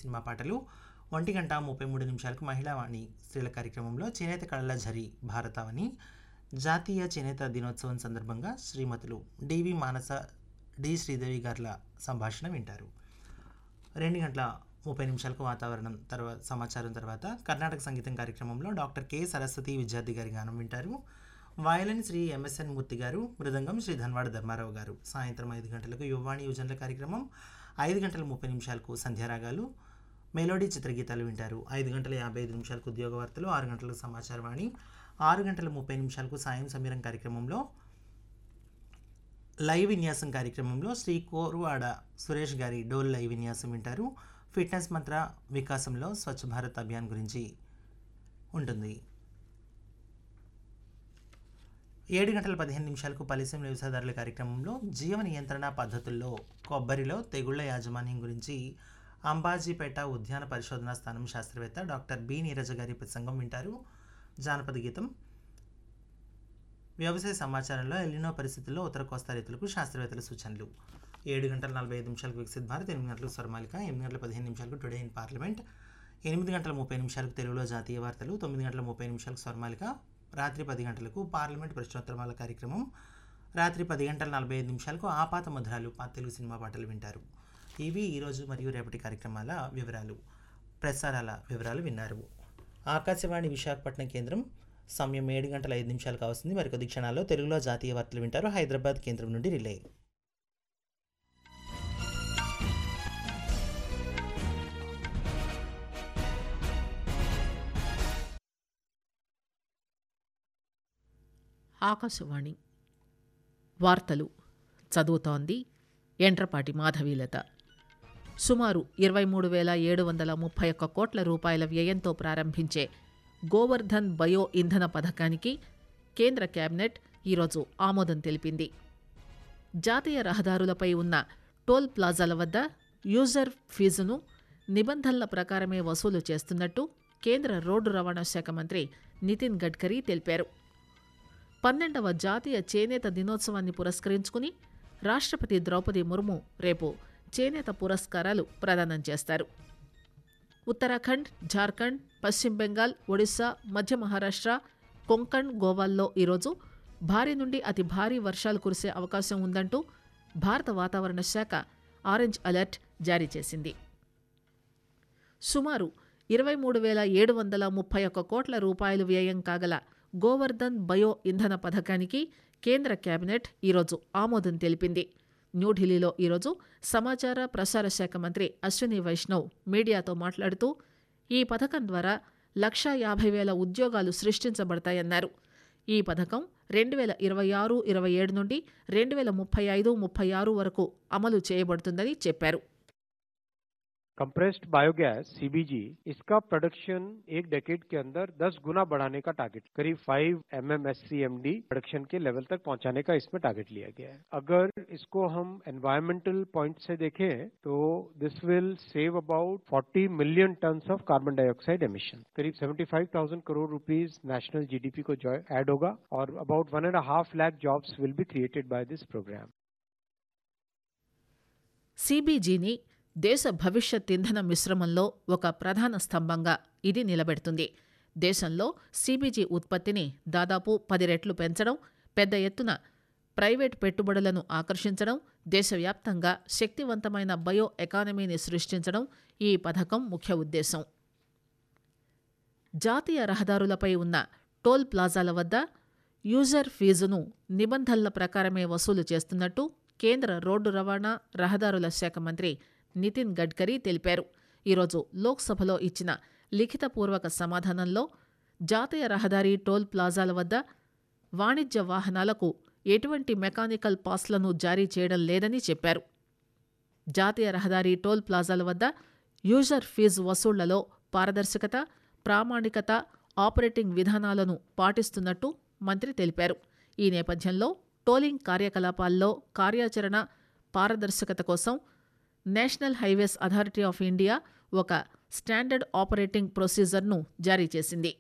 cinema పాటలు ఒంటి గంట ముప్పై మూడు నిమిషాలకు మహిళా వాణి స్త్రీల కార్యక్రమంలో చేనేత కళల ఝరి భారతావని జాతీయ చేనేత దినోత్సవం సందర్భంగా శ్రీమతులు డివి మానస డి శ్రీదేవి గారుల సంభాషణ వింటారు రెండు గంటల ముప్పై నిమిషాలకు వాతావరణం తర్వాత సమాచారం తర్వాత కర్ణాటక సంగీతం కార్యక్రమంలో డాక్టర్ కె సరస్వతి విద్యార్థి గారి గానం వింటారు వయలిన్ శ్రీ ఎంఎస్ఎన్ మూర్తి గారు మృదంగం శ్రీ ధన్వాడ ధర్మారావు గారు సాయంత్రం ఐదు గంటలకు యువవాణి యువజనుల కార్యక్రమం ఐదు గంటల ముప్పై నిమిషాలకు సంధ్యారాగాలు మెలోడీ చిత్రగీతాలు వింటారు ఐదు గంటల యాభై ఐదు నిమిషాలకు ఉద్యోగ వార్తలు ఆరు గంటలకు సమాచారవాణి ఆరు గంటల ముప్పై నిమిషాలకు సాయం సమీరం కార్యక్రమంలో లైవ్ విన్యాసం కార్యక్రమంలో శ్రీ కోరువాడ సురేష్ గారి డోల్ లైవ్ విన్యాసం వింటారు ఫిట్నెస్ మంత్ర వికాసంలో స్వచ్ఛ భారత్ అభియాన్ గురించి ఉంటుంది ఏడు గంటల పదిహేను నిమిషాలకు పలిసం వ్యవసాయదారుల కార్యక్రమంలో జీవ నియంత్రణ పద్ధతుల్లో కొబ్బరిలో తెగుళ్ల యాజమాన్యం గురించి అంబాజీపేట ఉద్యాన పరిశోధనా స్థానం శాస్త్రవేత్త డాక్టర్ బి నీరజ గారి ప్రసంగం వింటారు జానపద గీతం వ్యవసాయ సమాచారంలో ఎల్లినో పరిస్థితుల్లో ఉత్తర కోస్తా రైతులకు శాస్త్రవేత్తల సూచనలు ఏడు గంటల నలభై ఐదు నిమిషాలకు వికసిత్ భారత్ ఎనిమిది గంటలకు స్వర్మాలిక ఎనిమిది గంటల పదిహేను నిమిషాలకు టుడే ఇన్ పార్లమెంట్ ఎనిమిది గంటల ముప్పై నిమిషాలకు తెలుగులో జాతీయ వార్తలు తొమ్మిది గంటల ముప్పై నిమిషాలకు స్వర్మాలిక రాత్రి పది గంటలకు పార్లమెంట్ ప్రశ్నోత్తరాల కార్యక్రమం రాత్రి పది గంటల నలభై ఐదు నిమిషాలకు ఆపాత మధురాలు పాత తెలుగు సినిమా పాటలు వింటారు ఇవి ఈరోజు మరియు రేపటి కార్యక్రమాల వివరాలు ప్రసారాల వివరాలు విన్నారు ఆకాశవాణి విశాఖపట్నం కేంద్రం సమయం ఏడు గంటల ఐదు నిమిషాలు కావస్తుంది మరికొద్ది క్షణాల్లో తెలుగులో జాతీయ వార్తలు వింటారు హైదరాబాద్ కేంద్రం నుండి రిలే ఆకాశవాణి వార్తలు చదువుతోంది ఎండ్రపాటి మాధవీలత సుమారు ఇరవై మూడు వేల ఏడు వందల ముప్పై ఒక్క కోట్ల రూపాయల వ్యయంతో ప్రారంభించే గోవర్ధన్ బయో ఇంధన పథకానికి కేంద్ర కేబినెట్ ఈరోజు ఆమోదం తెలిపింది జాతీయ రహదారులపై ఉన్న టోల్ ప్లాజాల వద్ద యూజర్ ఫీజును నిబంధనల ప్రకారమే వసూలు చేస్తున్నట్టు కేంద్ర రోడ్డు రవాణా శాఖ మంత్రి నితిన్ గడ్కరీ తెలిపారు పన్నెండవ జాతీయ చేనేత దినోత్సవాన్ని పురస్కరించుకుని రాష్ట్రపతి ద్రౌపది ముర్ము రేపు చేనేత పురస్కారాలు ప్రదానం చేస్తారు ఉత్తరాఖండ్ జార్ఖండ్ పశ్చిమ బెంగాల్ ఒడిశా మధ్య మహారాష్ట్ర కొంకణ్ గోవాల్లో ఈరోజు భారీ నుండి అతి భారీ వర్షాలు కురిసే అవకాశం ఉందంటూ భారత వాతావరణ శాఖ ఆరెంజ్ అలర్ట్ జారీ చేసింది సుమారు ఇరవై మూడు వేల ఏడు వందల ముప్పై ఒక్క కోట్ల రూపాయలు వ్యయం కాగల గోవర్ధన్ బయో ఇంధన పథకానికి కేంద్ర కేబినెట్ ఈరోజు ఆమోదం తెలిపింది న్యూఢిల్లీలో ఈరోజు సమాచార ప్రసార శాఖ మంత్రి అశ్విని వైష్ణవ్ మీడియాతో మాట్లాడుతూ ఈ పథకం ద్వారా లక్షా యాభై వేల ఉద్యోగాలు సృష్టించబడతాయన్నారు ఈ పథకం రెండు వేల ఇరవై ఆరు ఇరవై ఏడు నుండి రెండు వేల ముప్పై ఐదు ముప్పై ఆరు వరకు అమలు చేయబడుతుందని చెప్పారు कंप्रेस्ड बायोगैस सीबीजी इसका प्रोडक्शन एक डेकेड के अंदर 10 गुना बढ़ाने का टारगेट करीब 5 एमएमएससीएमडी प्रोडक्शन के लेवल तक पहुंचाने का इसमें टारगेट लिया गया है अगर इसको हम एनवायरमेंटल पॉइंट से देखें तो this will save about 40 million tons of carbon dioxide emission करीब 75,000 करोड़ रुपीस नेशनल जीडीपी को ऐड होगा और about one and half lakh jobs will be created by this program సిబిజీని దేశ భవిష్యత్ ఇంధన మిశ్రమంలో ఒక ప్రధాన స్తంభంగా ఇది నిలబెడుతుంది దేశంలో సిబిజీ ఉత్పత్తిని దాదాపు పది రెట్లు పెంచడం పెద్ద ఎత్తున ప్రైవేట్ పెట్టుబడులను ఆకర్షించడం దేశవ్యాప్తంగా శక్తివంతమైన బయో ఎకానమీని సృష్టించడం ఈ పథకం ముఖ్య ఉద్దేశం జాతీయ రహదారులపై ఉన్న టోల్ ప్లాజాల వద్ద యూజర్ ఫీజును నిబంధనల ప్రకారమే వసూలు చేస్తున్నట్టు కేంద్ర రోడ్డు రవాణా రహదారుల శాఖ మంత్రి నితిన్ గడ్కరీ తెలిపారు ఈరోజు లోక్సభలో ఇచ్చిన లిఖితపూర్వక సమాధానంలో జాతీయ రహదారి టోల్ ప్లాజాల వద్ద వాణిజ్య వాహనాలకు ఎటువంటి మెకానికల్ పాస్లను జారీ చేయడం లేదని చెప్పారు జాతీయ రహదారి టోల్ ప్లాజాల వద్ద యూజర్ ఫీజు వసూళ్లలో పారదర్శకత ప్రామాణికత ఆపరేటింగ్ విధానాలను పాటిస్తున్నట్టు మంత్రి తెలిపారు ఈ నేపథ్యంలో టోలింగ్ కార్యకలాపాల్లో కార్యాచరణ పారదర్శకత కోసం national highways authority of India ఒక స్టాండర్డ్ ఆపరేటింగ్ ప్రొసీజర్ను జారీ చేసింది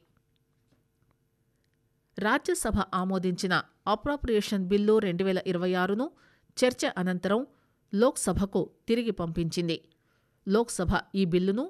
రాజ్యసభ ఆమోదించిన అప్రాప్రియేషన్ బిల్లు రెండు వేల ఇరవై ఆరును చర్చ అనంతరం లోక్సభకు తిరిగి పంపించింది లోక్సభ ఈ బిల్లును